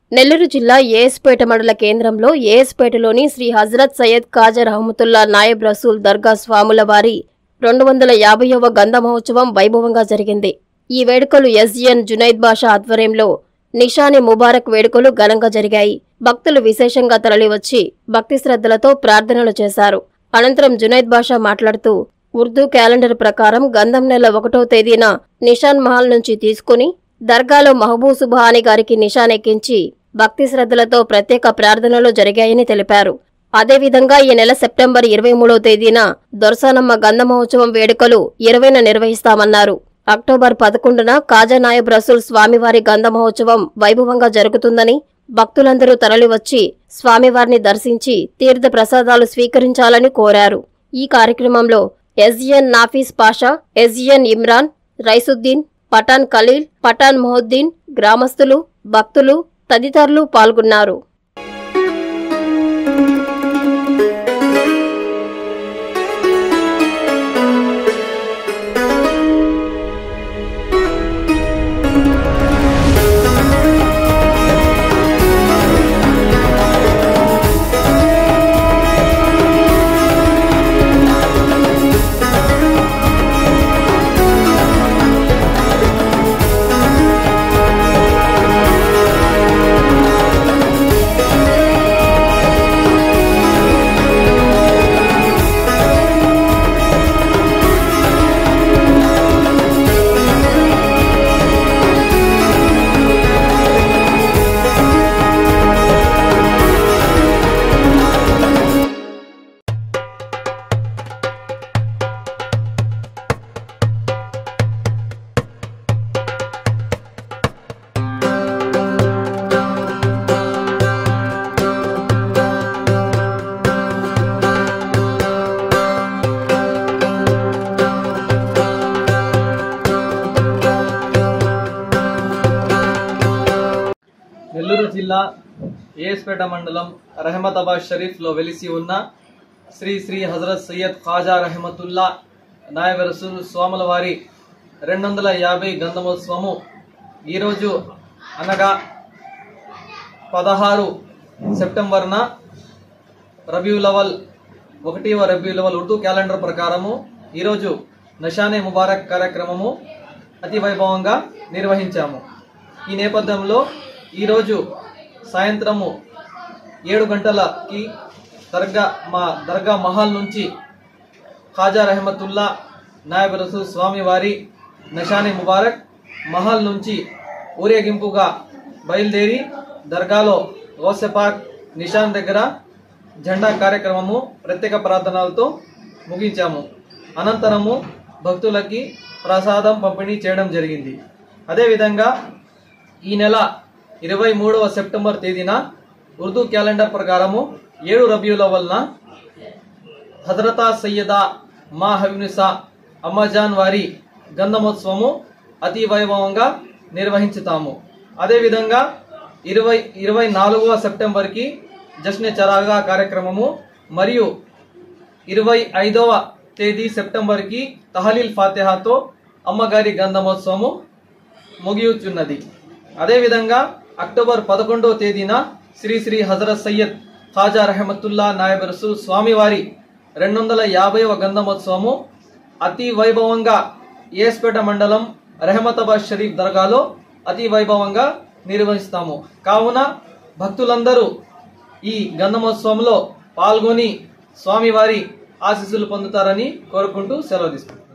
నెల్లూరు జిల్లా ఏఎస్పేట మండల కేంద్రంలో ఏఎస్పేటలోని శ్రీ హజరత్ సయ్యద్ ఖాజా రహమతుల్లా నాయబ్ రసూల్ దర్గా స్వాముల వారి రెండు వందల యాభైవ గంధ మహోత్సవం వైభవంగా జరిగింది ఈ వేడుకలు ఎస్జిఎన్ జునైద్ బాషా ఆధ్వర్యంలో నిషాని ముబారక్ వేడుకలు ఘనంగా జరిగాయి భక్తులు విశేషంగా తరలివచ్చి భక్తి శ్రద్ధలతో ప్రార్థనలు చేశారు అనంతరం జునైద్ బాషా మాట్లాడుతూ ఉర్దూ క్యాలెండర్ ప్రకారం గంధం నెల ఒకటో తేదీన నిషాన్ మహల్ నుంచి తీసుకుని దర్గాలో మహబూ సుబ్హాని గారికి నిషాన్ ఎక్కించి భక్తి శ్రద్ధలతో ప్రత్యేక ప్రార్థనలు జరిగాయని తెలిపారు అదేవిధంగా ఈ నెల సెప్టెంబర్ ఇరవై మూడో తేదీన దొరసానమ్మ గంధ మహోత్సవం వేడుకలు ఇరవైన నిర్వహిస్తామన్నారు అక్టోబర్ పదకొండున కాజా నాయబ్ రసూల్ స్వామివారి గంధ మహోత్సవం వైభవంగా జరుగుతుందని భక్తులందరూ తరలివచ్చి స్వామివారిని దర్శించి తీర్థ ప్రసాదాలు స్వీకరించాలని కోరారు ఈ కార్యక్రమంలో ఎస్జిఎన్ నాఫీస్ పాషా ఎస్జిఎన్ ఇమ్రాన్ రైసుద్దీన్ పఠాన్ ఖలీల్ పఠాన్ మొహద్దీన్ గ్రామస్తులు భక్తులు తదితరులు పాల్గొన్నారు నెల్లూరు జిల్లా ఏఎస్పేట మండలం రహమతాబాద్ షరీఫ్లో వెలిసి ఉన్న శ్రీ శ్రీ హజరత్ సయ్యద్ ఖాజా రహమతుల్లా నాయబ రసూల్ స్వాముల వారి రెండు వందల యాభై గంధమోత్సవము ఈరోజు అనగా పదహారు సెప్టెంబర్న రబీయులవల్ ఒకటివ రబీయులవల్ ఉర్దూ క్యాలెండర్ ప్రకారము ఈరోజు నషానే ముబారక్ కార్యక్రమము అతి వైభవంగా నిర్వహించాము ఈ నేపథ్యంలో ఈరోజు సాయంత్రము ఏడు గంటలకి దర్గా మా దర్గా మహల్ నుంచి ఖాజా రహమతుల్లా నాయబ్ రసూల్ స్వామి వారి నషాని ముబారక్ మహల్ నుంచి ఊరేగింపుగా బయలుదేరి దర్గాలో గౌసెపాక్ నిషాన్ దగ్గర జెండా కార్యక్రమము ప్రత్యేక ప్రార్థనలతో ముగించాము అనంతరము భక్తులకి ప్రసాదం పంపిణీ చేయడం జరిగింది అదేవిధంగా ఈ నెల ఇరవై మూడవ సెప్టెంబర్ తేదీన ఉర్దూ క్యాలెండర్ ప్రకారము ఏడు రబీయుల వలన హజరతా సయ్యదా మా హబీనిసా అమ్మజాన్ వారి గంధమోత్సవము అతి వైభవంగా నిర్వహించుతాము అదేవిధంగా ఇరవై ఇరవై నాలుగవ సెప్టెంబర్కి జశ్నే చరాగా కార్యక్రమము మరియు ఇరవై ఐదవ తేదీ సెప్టెంబర్కి తహలీల్ ఫాతిహాతో అమ్మగారి గంధమోత్సవము ముగియుచున్నది అదేవిధంగా అక్టోబర్ పదకొండవ తేదీన శ్రీ శ్రీ హజరత్ సయ్యద్ ఖాజా రహమతుల్లా నాయబ్ రసూల్ స్వామివారి రెండు వందల యాభైవ గంధమోత్సవము అతి వైభవంగా ఏస్పేట మండలం రెహమతాబాద్ షరీఫ్ దర్గాలో అతి వైభవంగా నిర్వహిస్తాము కావున భక్తులందరూ ఈ గంధమోత్సవంలో పాల్గొని స్వామివారి ఆశీస్సులు పొందుతారని కోరుకుంటూ సెలవు తీసుకుంటాం